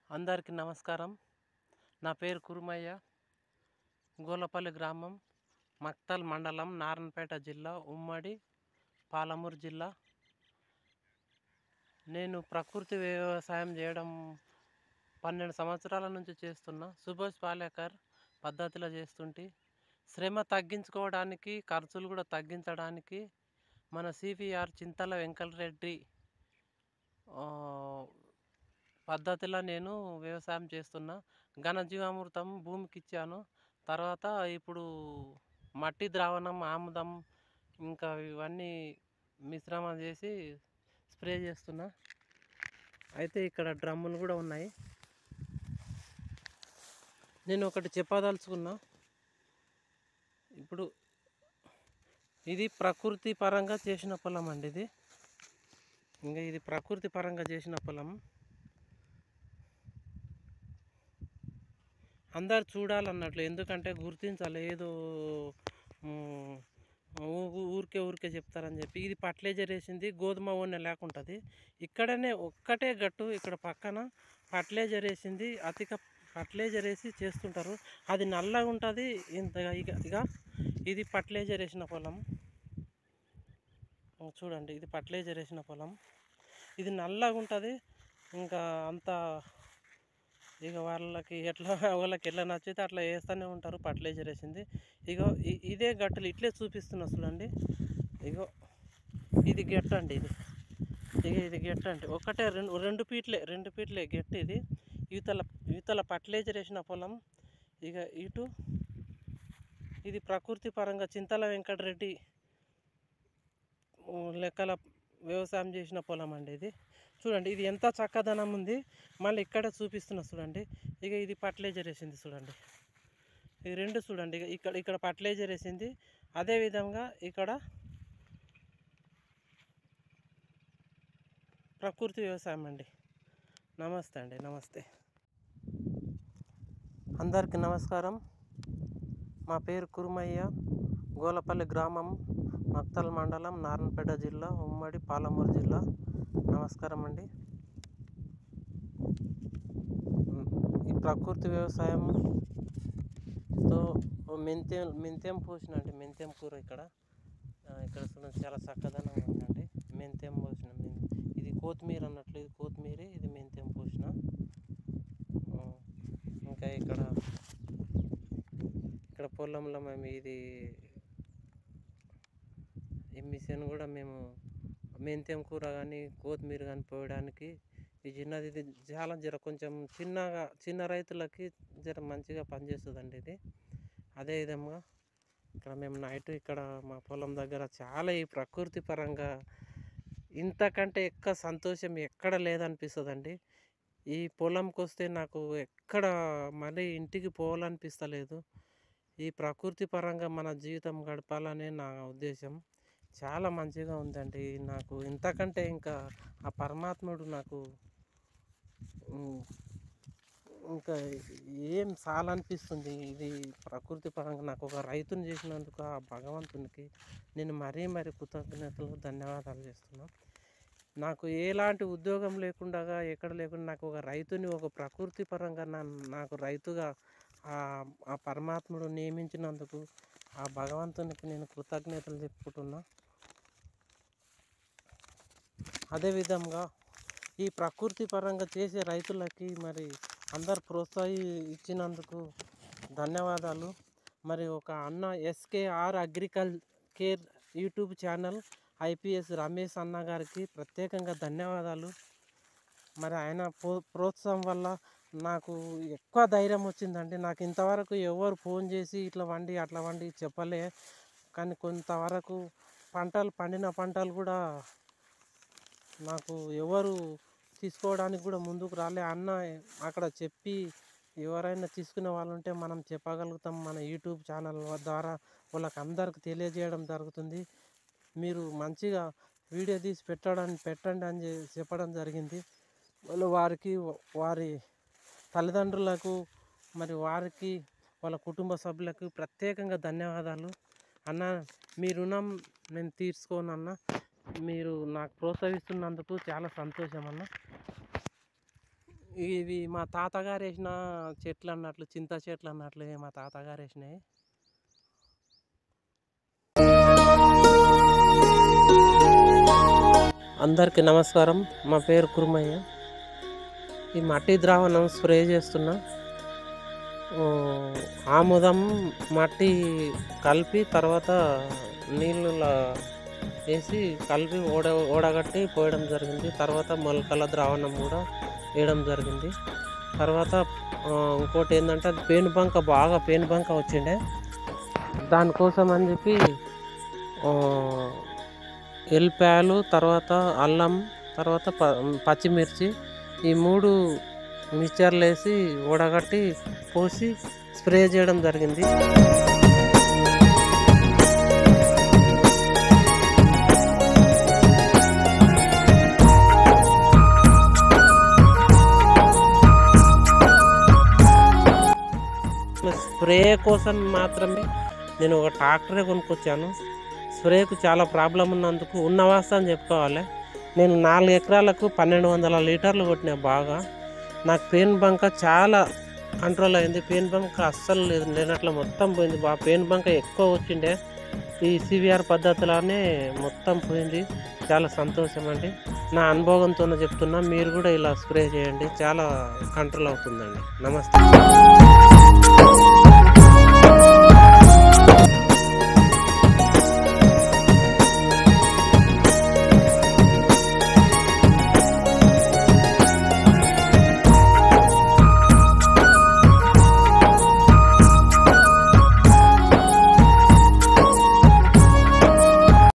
అందరికీ నమస్కారం నా పేరు కురుమయ్య గోలపల్లి గ్రామం మక్తల్ మండలం నారాయణపేట జిల్లా ఉమ్మడి పాలమూరు జిల్లా నేను ప్రకృతి వ్యవసాయం చేయడం పన్నెండు సంవత్సరాల నుంచి చేస్తున్నా సుభాష్ పాలేకర్ పద్ధతిలో చేస్తుంటే శ్రమ తగ్గించుకోవడానికి ఖర్చులు కూడా తగ్గించడానికి మన సిపిఆర్ చింతల వెంకటరెడ్డి ఆ, పద్ధతిలో నేను వ్యవసాయం చేస్తున్నా ఘనజీవామృతం భూమికి ఇచ్చాను తర్వాత ఇప్పుడు మట్టి ద్రావణం ఆముదం ఇంకా ఇవన్నీ మిశ్రమం చేసి స్ప్రే చేస్తున్నా అయితే ఇక్కడ డ్రమ్ములు కూడా ఉన్నాయి నేను ఒకటి చెప్పదలుచుకున్నా ఇప్పుడు ఇది ప్రకృతి పరంగా చేసిన పొలం అండి ఇది ఇంకా ఇది ప్రకృతి పరంగా చేసిన పొలం అందరు చూడాలన్నట్లు ఎందుకంటే గుర్తించాలి ఏదో మ్, ఊ- ఊరికే ఊరికే చెప్తారని చెప్పి ఇది ఫర్టిలైజర్ వేసింది గోధుమ ఓనె లేకుంటుంది ఇక్కడనే ఒక్కటే గట్టు ఇక్కడ పక్కన ఫర్టిలైజర్ వేసింది అతిక ఫర్టిలైజర్ వేసి చేస్తుంటారు అది నల్లగా ఉంటుంది ఇంత ఇక ఇక ఇది ఫర్టిలైజర్ వేసిన పొలం ఓ చూడండి ఇది ఫర్టిలైజర్ వేసిన పొలం ఇది నల్లగా ఉంటుంది ఇంకా అంత ఇక వాళ్ళకి ఎట్లా వాళ్ళకి ఎట్లా నచ్చితే అట్లా వేస్తూనే ఉంటారు ఫర్టిలైజర్ వేసింది ఇగో ఇ- ఇదే గట్టులు ఇట్లే చూపిస్తున్నా చూడండి ఇగో ఇది గెట్ అండి ఇది ఇక ఇది గెట్ అండి ఒకటే రెండు రెండు ఫీట్లే రెండు ఫీట్లే గెట్ ఇది ఇవతల ఇవతల ఫర్టిలైజర్ వేసిన పొలం ఇక ఇటు ఇది ప్రకృతి పరంగా చింతల వెంకటరెడ్డి ఊ, లెక్కల వ్యవసాయం చేసిన పొలం అండి ఇది చూడండి ఇది ఎంత చక్కదనం ఉంది మళ్ళీ ఇక్కడ చూపిస్తున్నా చూడండి ఇక ఇది ఫర్టిలైజర్ వేసింది చూడండి ఇది రెండు చూడండి ఇక ఇక్కడ ఇక్కడ ఫర్టిలైజర్ వేసింది అదే విధంగా ఇక్కడ ప్రకృతి వ్యవసాయం అండి నమస్తే అండి నమస్తే అందరికీ నమస్కారం మా పేరు కురుమయ్య గోలపల్లి గ్రామం మక్తల్ మండలం నారాయణపేట జిల్లా ఉమ్మడి పాలమూరు జిల్లా నమస్కారం అండి ఉమ్, ఈ ప్రకృతి వ్యవసాయంతో మెంతెం మెంతెం పోసిన అండి మెంతెం కూర ఇక్కడ ఆ, ఇక్కడ చూడండి చాలా చక్కదనంగా ఉందండి మెంతెం పోసిన మెన్- ఇది కొత్తిమీర అన్నట్లు ఇది కొత్తిమీర ఇది మెంతెం పోసిన ఆ, ఇంకా ఇక్కడ ఇక్కడ పొలంలో మేము ఇది ఈ మిషన్ కూడా మేము మెంతెం కూర కానీ కొత్తిమీర కానీ పోయడానికి ఈ చిన్నది ఇది చాలా జర కొంచెం చిన్నగా చిన్న రైతులకి జర మంచిగా పనిచేస్తుందండి ఇది అదే విధంగా ఇక్కడ మేము నైట్ ఇక్కడ మా పొలం దగ్గర చాలా ఈ ప్రకృతి పరంగా ఇంతకంటే ఎక్కువ సంతోషం ఎక్కడ లేదనిపిస్తుందండి ఈ పొలంకి వస్తే నాకు ఎక్కడ మళ్ళీ ఇంటికి పోవాలనిపిస్తలేదు ఈ ప్రకృతి పరంగా మన జీవితం గడపాలనే నా ఉద్దేశం చాలా మంచిగా ఉందండి నాకు ఇంతకంటే ఇంకా ఆ పరమాత్ముడు నాకు ఉమ్, ఇంకా ఏం చాలా అనిపిస్తుంది ఇది ప్రకృతి పరంగా నాకు ఒక రైతుని చేసినందుకు ఆ భగవంతునికి నేను మరీ మరీ కృతజ్ఞతలు ధన్యవాదాలు చేస్తున్నాను నాకు ఎలాంటి ఉద్యోగం లేకుండా ఎక్కడ లేకుండా నాకు ఒక రైతుని ఒక ప్రకృతి పరంగా నా నాకు రైతుగా ఆ ఆ పరమాత్ముడు నియమించినందుకు ఆ భగవంతునికి నేను కృతజ్ఞతలు చెప్పుకుంటున్నా అదేవిధంగా ఈ ప్రకృతి పరంగా చేసే రైతులకి మరి అందరు ప్రోత్సాహి ఇచ్చినందుకు ధన్యవాదాలు మరి ఒక అన్న ఎస్కేఆర్ అగ్రికల్ care YouTube channel IPS Ramesh అన్న గారికి ప్రత్యేకంగా ధన్యవాదాలు మరి ఆయన ప్రో ప్రోత్సాహం వల్ల నాకు ఎక్కువ ధైర్యం వచ్చిందండి నాకు ఇంతవరకు ఎవరు ఫోన్ చేసి ఇట్లా వండి అట్లా వండి చెప్పలే కానీ కొంతవరకు పంటలు పండిన పంటలు కూడా నాకు ఎవరు తీసుకోవడానికి కూడా ముందుకు రాలే అన్న అక్కడ చెప్పి ఎవరైనా తీసుకునే వాళ్ళు ఉంటే మనం చెప్పగలుగుతాం మన యూట్యూబ్ ఛానల్ ద్వారా వాళ్ళకి అందరికి తెలియజేయడం జరుగుతుంది మీరు మంచిగా వీడియో తీసి పెట్టడానికి పెట్టండి అని చె- చెప్పడం జరిగింది వాళ్ళు వారికి వారి తల్లిదండ్రులకు మరి వారికి వాళ్ళ కుటుంబ సభ్యులకు ప్రత్యేకంగా ధన్యవాదాలు అన్న మీ రుణం నేను తీర్చుకోను అన్న మీరు నాకు ప్రోత్సహిస్తున్నందుకు చాలా సంతోషం అన్న ఇవి మా తాతగారు వేసిన చెట్లు అన్నట్లు చింత చెట్లు అన్నట్లు ఇవి మా తాతగారు వేసినాయి అందరికీ నమస్కారం మా పేరు కురుమయ్య ఈ మట్టి ద్రావణం స్ప్రే చేస్తున్నా ఓ, ఆముదం మట్టి కలిపి తర్వాత నీళ్ళలో వేసి కలిపి ఓడ ఓడగట్టి పోయడం జరిగింది తర్వాత మొలకల ద్రావణం కూడా వేయడం జరిగింది తర్వాత ఆ, ఇంకోటి ఏంటంటే అది పేను బంక బాగా పేను బంక వచ్చిండే దానికోసం అని చెప్పి ఆ, ఎల్లిపాయలు తర్వాత అల్లం తర్వాత ప పచ్చిమిర్చి ఈ మూడు మిక్చర్లు వేసి ఉడగట్టి పోసి స్ప్రే చేయడం జరిగింది స్ప్రే కోసం మాత్రమే నేను ఒక ట్రాక్టరే కొనుక్కొచ్చాను స్ప్రేకు చాలా ప్రాబ్లం ఉన్నందుకు ఉన్న వాస్తవం చెప్పుకోవాలి నేను నాలుగు ఎకరాలకు పన్నెండు వందల లీటర్లు కొట్టినా బాగా నాకు పెయిన్ బంక చాలా కంట్రోల్ అయింది పెయిన్ బంక అస్సలు లేదు లేనట్ల మొత్తం పోయింది బాగా పెయిన్ బంక ఎక్కువ వచ్చిండే ఈ సివిఆర్ పద్ధతిలోనే మొత్తం పోయింది చాలా సంతోషం అండి నా అనుభవంతో చెప్తున్నా మీరు కూడా ఇలా స్ప్రే చేయండి చాలా కంట్రోల్ అవుతుందండి నమస్తే